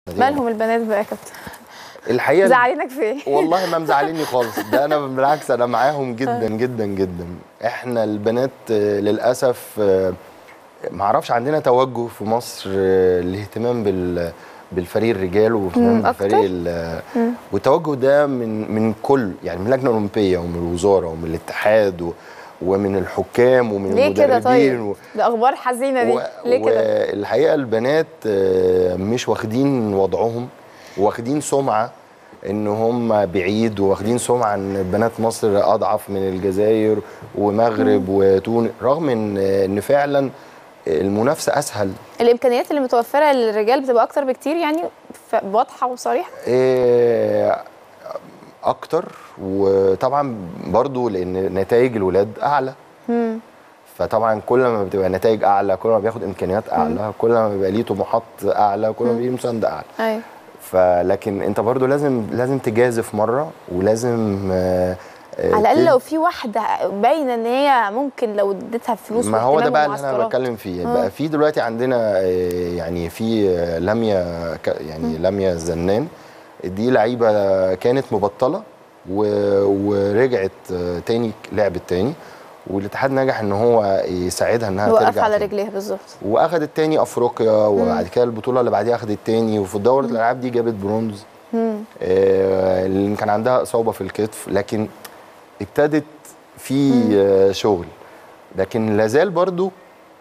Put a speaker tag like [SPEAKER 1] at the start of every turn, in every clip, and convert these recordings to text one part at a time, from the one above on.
[SPEAKER 1] مالهم البنات بقى يا كابتن
[SPEAKER 2] الحقيقه
[SPEAKER 1] زعلينك في ايه
[SPEAKER 2] والله ما مزعليني خالص ده انا بالعكس انا معاهم جدا جدا جدا احنا البنات آه، للاسف آه، ما اعرفش عندنا توجه في مصر آه، الاهتمام بال بالفريق الرجال
[SPEAKER 1] مم،
[SPEAKER 2] واهتمام
[SPEAKER 1] أكتر؟
[SPEAKER 2] بالفريق ال- والتوجه ده من من كل يعني من اللجنه الاولمبيه ومن الوزاره ومن الاتحاد و- ومن الحكام ومن
[SPEAKER 1] ليه كده
[SPEAKER 2] المدربين
[SPEAKER 1] طيب
[SPEAKER 2] و-
[SPEAKER 1] ده اخبار حزينه دي
[SPEAKER 2] و-
[SPEAKER 1] ليه كده
[SPEAKER 2] والحقيقه البنات آه، مش واخدين وضعهم واخدين سمعه ان هم بعيد واخدين سمعه ان بنات مصر اضعف من الجزائر ومغرب وتونس رغم ان ان فعلا المنافسه اسهل
[SPEAKER 1] الامكانيات اللي متوفره للرجال بتبقى اكتر بكتير يعني ف- واضحه وصريحه
[SPEAKER 2] آه، اكتر وطبعا برضو لان نتائج الولاد اعلى فطبعا كل ما بتبقى نتائج اعلى كل ما بياخد امكانيات اعلى كل ما بيبقى ليه طموحات اعلى كل ما بيبقى ليه مسانده اعلى
[SPEAKER 1] ايوه
[SPEAKER 2] فلكن انت برضو لازم لازم تجازف مره ولازم آه، آه،
[SPEAKER 1] على الاقل
[SPEAKER 2] تد-
[SPEAKER 1] لو في واحده باينه ان هي ممكن لو اديتها فلوس
[SPEAKER 2] ما هو ده
[SPEAKER 1] واهتمام
[SPEAKER 2] بقى اللي انا
[SPEAKER 1] ومعسكرات.
[SPEAKER 2] بتكلم فيه بقى في دلوقتي عندنا آه، يعني في آه، لميا ك- يعني لميا الزنان دي لعيبه كانت مبطله و- ورجعت آه، تاني لعبت تاني والاتحاد نجح ان هو يساعدها انها
[SPEAKER 1] يوقف
[SPEAKER 2] ترجع
[SPEAKER 1] على
[SPEAKER 2] تاني.
[SPEAKER 1] رجليها بالظبط
[SPEAKER 2] واخدت تاني افريقيا وبعد كده البطوله اللي بعديها اخدت تاني وفي دوره الالعاب دي جابت برونز آه، اللي كان عندها اصابه في الكتف لكن ابتدت في آه، شغل لكن لازال برضو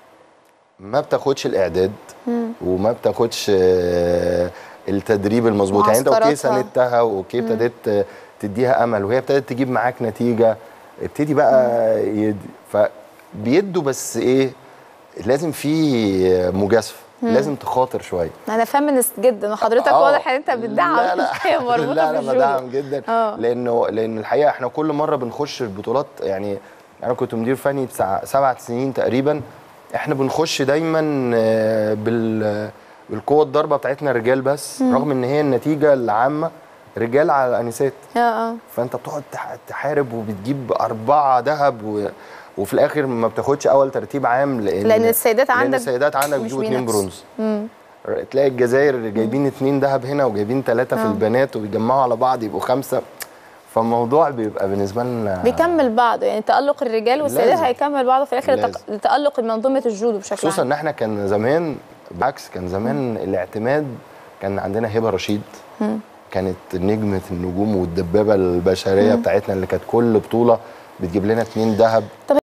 [SPEAKER 2] ما بتاخدش الاعداد وما بتاخدش آه، التدريب المظبوط يعني انت اوكي
[SPEAKER 1] معسكراتها.
[SPEAKER 2] ساندتها واوكي ابتديت آه، تديها امل وهي ابتدت تجيب معاك نتيجه ابتدي بقى يد... فبيدوا بس ايه لازم في مجازفه لازم تخاطر شويه
[SPEAKER 1] انا فيمنست جدا وحضرتك
[SPEAKER 2] آه.
[SPEAKER 1] واضح ان انت بتدعم
[SPEAKER 2] لا لا
[SPEAKER 1] هي مربوطه
[SPEAKER 2] لا لا
[SPEAKER 1] بالجودو.
[SPEAKER 2] بدعم جدا
[SPEAKER 1] آه.
[SPEAKER 2] لانه لان الحقيقه احنا كل مره بنخش البطولات يعني انا كنت مدير فني بتاع سبع سنين تقريبا احنا بنخش دايما آه، بال بالقوه الضربه بتاعتنا رجال بس رغم ان هي النتيجه العامه رجال على انسات
[SPEAKER 1] اه اه
[SPEAKER 2] فانت بتقعد تح- تحارب وبتجيب اربعه ذهب و... وفي الاخر ما بتاخدش اول ترتيب عام لان
[SPEAKER 1] لأن السيدات
[SPEAKER 2] لان
[SPEAKER 1] عندك
[SPEAKER 2] السيدات عندك
[SPEAKER 1] مش
[SPEAKER 2] بيجيبوا اثنين
[SPEAKER 1] بينافسوا.
[SPEAKER 2] برونز تلاقي الجزائر جايبين اتنين ذهب هنا وجايبين ثلاثه في
[SPEAKER 1] آه.
[SPEAKER 2] البنات وبيجمعوا على بعض يبقوا خمسه فالموضوع بيبقى بالنسبه لنا
[SPEAKER 1] بيكمل بعض يعني تألق الرجال والسيدات
[SPEAKER 2] لازم.
[SPEAKER 1] هيكمل بعض في الاخر
[SPEAKER 2] لازم.
[SPEAKER 1] لتق- لتألق منظومه الجودو بشكل
[SPEAKER 2] خصوصا
[SPEAKER 1] عام
[SPEAKER 2] ان احنا كان زمان بالعكس كان زمان الاعتماد كان عندنا هبه رشيد كانت نجمه النجوم والدبابه البشريه بتاعتنا اللي كانت كل بطوله بتجيب لنا اتنين ذهب